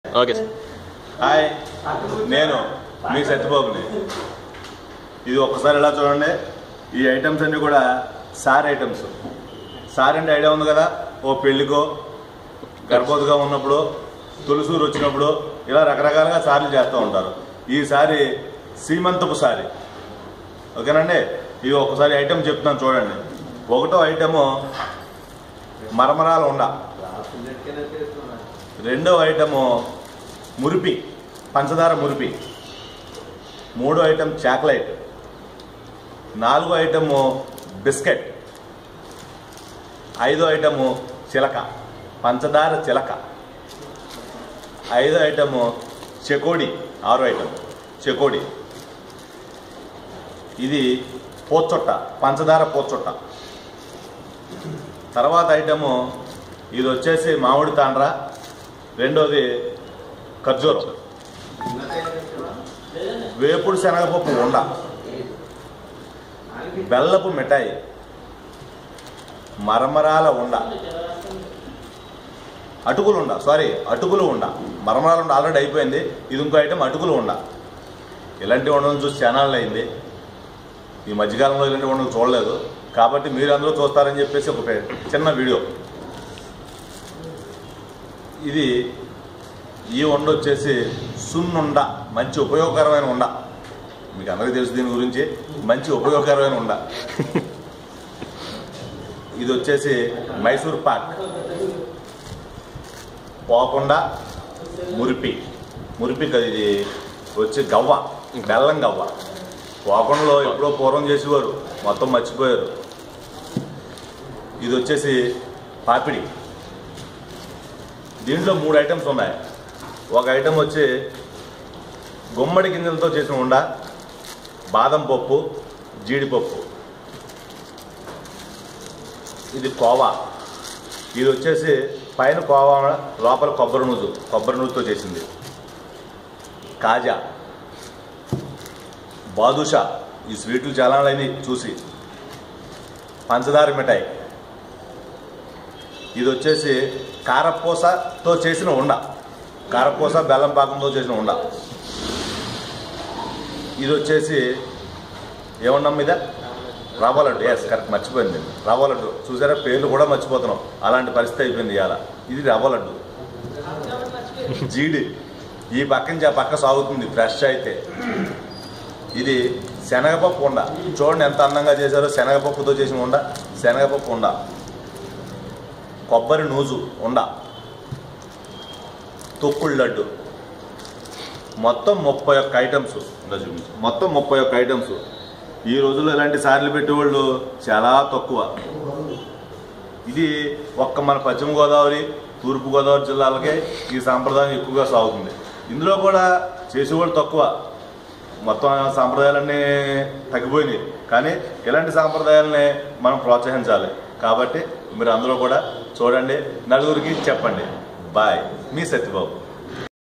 okay sir hi నేను మీ సత్యబాబుని ఇది ఒక్కసారి ఇలా చూడండి ఈ ఐటమ్స్ అన్ని కూడా సార్ ఐటమ్స్ సార్ అంటే ఐడియా ఉంది కదా ఓ పెళ్ళికో గర్భవతిగా ఉన్నప్పుడు తులసూరు వచ్చినప్పుడు ఇలా రకరకాలుగా సార్లు చేస్తూ ఉంటారు ఈసారి సీమంతపు సారి ఓకేనండి ఇది ఒకసారి ఐటమ్ చెప్తున్నాను చూడండి ఒకటో ఐటము మరమరాలు ఉండ రెండో ఐటము మురిపి పంచదార మురిపి మూడో ఐటమ్ చాక్లెట్ నాలుగో ఐటము బిస్కెట్ ఐదో ఐటము చిలక పంచదార చిలక ఐదో ఐటము చెకోడి ఆరో ఐటమ్ చెకోడి ఇది పోచొట్ట పంచదార పోచొట్ట తర్వాత ఐటము ఇది వచ్చేసి మామిడి తాండ్ర రెండోది ఖర్జూరం వేపుడు శనగపప్పు ఉండ బెల్లపు మిఠాయి మరమరాల ఉండ అటుకులు ఉండ సారీ అటుకులు ఉండ మరమరాల ఉండ ఆల్రెడీ అయిపోయింది ఇది ఇంకో ఐటమ్ అటుకులు ఉండ ఇలాంటి వండలు చూసి ఛానల్ అయింది ఈ మధ్యకాలంలో ఇలాంటి వండలు చూడలేదు కాబట్టి మీరు అందరూ చూస్తారని చెప్పేసి ఒక పే- చిన్న వీడియో ఇది ఈ వండ వచ్చేసి సున్నుండ మంచి ఉపయోగకరమైన ఉండ మీకు అందరికీ తెలుసు దీని గురించి మంచి ఉపయోగకరమైన ఉండ ఇది వచ్చేసి మైసూర్ పాక్ పోకుండా మురిపి మురిపి కదా ఇది వచ్చి గవ్వ బెల్లం గవ్వ పోకండలో ఎప్పుడో పూర్వం చేసేవారు మొత్తం మర్చిపోయారు ఇది వచ్చేసి పాపిడి దీంట్లో మూడు ఐటమ్స్ ఉన్నాయి ఒక ఐటమ్ వచ్చి గుమ్మడి గింజలతో చేసిన ఉండ బాదం పప్పు జీడిపప్పు ఇది కోవా ఇది వచ్చేసి పైన కోవా లోపల కొబ్బరి నూజు కొబ్బరి నూజుతో చేసింది కాజా బాదుషా ఈ స్వీట్లు చాలా అయినాయి చూసి పంచదార మిఠాయి ఇది వచ్చేసి కారపూసతో చేసిన ఉండ కారపూస బెల్లం పాకంతో చేసిన ఉండ ఇది వచ్చేసి ఏమన్నాం మీద రవ్వ లడ్డు ఎస్ కరెక్ట్ మర్చిపోయింది రవ్వ లడ్డు చూసారా పేర్లు కూడా మర్చిపోతున్నాం అలాంటి పరిస్థితి అయిపోయింది ఇవాళ ఇది రవ్వ లడ్డు జీడి ఈ పక్క నుంచి ఆ పక్క సాగుతుంది ఫ్రెష్ అయితే ఇది శనగపప్పు ఉండ చూడండి ఎంత అందంగా చేశారో శనగపప్పుతో చేసిన ఉండ శనగపప్పు ఉండ కొబ్బరి నూజు ఉండ తొక్కుడు లడ్డు మొత్తం ముప్పై ఒక్క ఐటమ్స్ ఇంకా చూపించు మొత్తం ముప్పై ఒక్క ఐటమ్స్ ఈ రోజుల్లో ఇలాంటి సార్లు పెట్టేవాళ్ళు చాలా తక్కువ ఇది ఒక్క మన పశ్చిమ గోదావరి తూర్పు గోదావరి జిల్లాలకే ఈ సాంప్రదాయం ఎక్కువగా సాగుతుంది ఇందులో కూడా చేసేవాళ్ళు తక్కువ మొత్తం సాంప్రదాయాలన్నీ తగ్గిపోయినాయి కానీ ఇలాంటి సాంప్రదాయాలని మనం ప్రోత్సహించాలి కాబట్టి మీరు అందరూ కూడా చూడండి నలుగురికి చెప్పండి బాయ్ మీ సత్యబాబు